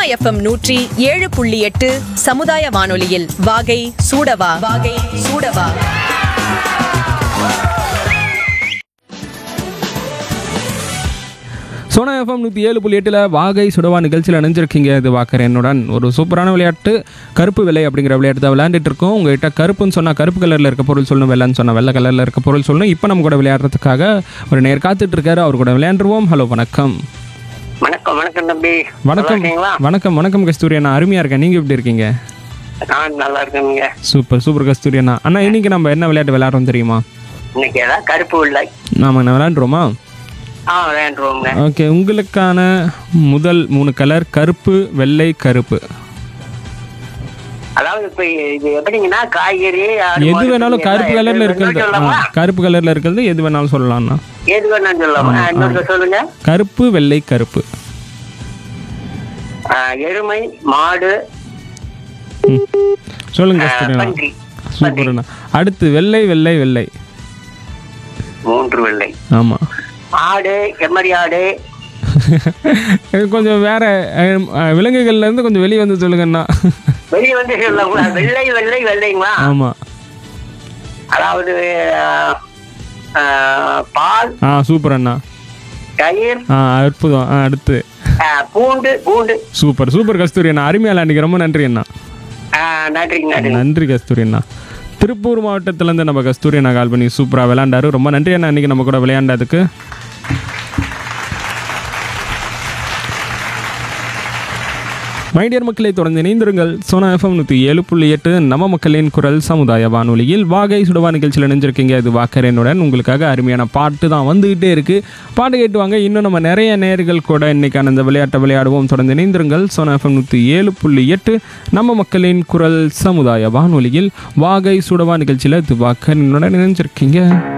FM நூற்றி ஏழு புள்ளி எட்டு சமுதாய வானொலியில் வாகை சூடவா வாகை சூடவா சோனா எஃப்எம் நூற்றி ஏழு புள்ளி எட்டில் வாகை சுடவா நிகழ்ச்சியில் இணைஞ்சிருக்கீங்க இது வாக்கர் என்னுடன் ஒரு சூப்பரான விளையாட்டு கருப்பு வெள்ளை அப்படிங்கிற விளையாட்டு தான் விளையாண்டுட்டு இருக்கோம் உங்ககிட்ட கருப்புன்னு சொன்னால் கருப்பு கலரில் இருக்க பொருள் சொல்லணும் வெள்ளைன்னு சொன்னால் வெள்ளை கலரில் இருக்க பொருள் சொல்லணும் இப்போ நம்ம கூட விளையாடுறதுக்காக ஒரு நேர் காத்துட்டு இருக்காரு அவர் கூட விளையாண்டுருவோம் ஹலோ வணக்கம் வணக்கம் வணக்கம் தம்பி வணக்கம் நல்லா இருக்கீங்களா வணக்கம் வணக்கம் கஸ்தூரி அண்ணா அருமையாக இருக்கேன் நீங்கள் எப்படி இருக்கீங்க நான் நல்லா இருக்கேங்க சூப்பர் சூப்பர் கஸ்தூரி அண்ணா அண்ணா இன்னைக்கு நம்ம என்ன விளையாட்டு விளையாடுறோம் தெரியுமா இன்னைக்கு ஏதாவது கருப்பு இல்லை நாம என்ன விளையாண்டுருவோமா ஆ விளையாண்டுருவோங்க ஓகே உங்களுக்கான முதல் மூணு கலர் கருப்பு வெள்ளை கருப்பு அதாவது இப்ப இது எப்படிங்கன்னா காய்கறி ஆடு, எது மாடு, வேணாலும் எல்லாம் கருப்பு எது கலர்ல வேணாலும் இருக்கிறது சொல்லலாமா? ஆ, கருப்பு கலர்ல இருக்கிறது எது வேணாலும் சொல்லலாம்ண்ணா எது வேணாலும் சொல்லலாமா இன்னொரு சொல்லுங்க கருப்பு வெள்ளை கருப்பு ஆ, எருமை மாடு ம். சொல்லுங்க ஆ, கஸ்தூரி அண்ணா. பன்றி சூப்பர்ண்ணா அடுத்து வெள்ளை வெள்ளை வெள்ளை மூன்று வெள்ளை ஆமா ஆடு செம்மறி ஆடு இது கொஞ்சம் வேற அஹ், அஹ், விலங்குகள்ல இருந்து கொஞ்சம் வெளியே வந்து சொல்லுங்கண்ணா வெளியே வந்து சொல்லலாம் வெள்ளை வெள்ளை வெள்ளைங்களா ஆமா அதாவது ஆ, ஆ, பால் ஆ சூப்பர் அண்ணா தயிர் ஆ அற்புதம் ஆ, அடுத்து ஆ, பூண்டு பூண்டு சூப்பர் சூப்பர் கஸ்தூரி அண்ணா அருமையா விளையாண்டிக்கு ரொம்ப நன்றி அண்ணா ஆ, நன்றிங்க நன்றி நன்றி கஸ்தூரி அண்ணா திருப்பூர் மாவட்டத்திலேருந்து நம்ம கஸ்தூரி அண்ணா கால் பண்ணி சூப்பராக விளையாண்டாரு ரொம்ப நன்றி அண்ணா இன்னைக்கு நம்ம கூட விளையாண்டதுக்கு மைடியர் மக்களை தொடர்ந்து இணைந்திருங்கள் சோனா எஃப்எம் நூற்றி ஏழு புள்ளி எட்டு நம்ம மக்களின் குரல் சமுதாய வானொலியில் வாகை சுடுவா நிகழ்ச்சியில் இணைஞ்சிருக்கீங்க இது வாக்கரனுடன் உங்களுக்காக அருமையான பாட்டு தான் வந்துகிட்டே இருக்கு பாட்டு கேட்டு வாங்க இன்னும் நம்ம நிறைய நேர்கள் கூட இன்னைக்கான இந்த விளையாட்டை விளையாடுவோம் தொடர்ந்து இணைந்திருங்கள் சோனா எஃப்எம் நூற்றி ஏழு புள்ளி எட்டு நம்ம மக்களின் குரல் சமுதாய வானொலியில் வாகை சுடவா நிகழ்ச்சியில் இது வாக்கரனுடன் இணைஞ்சிருக்கீங்க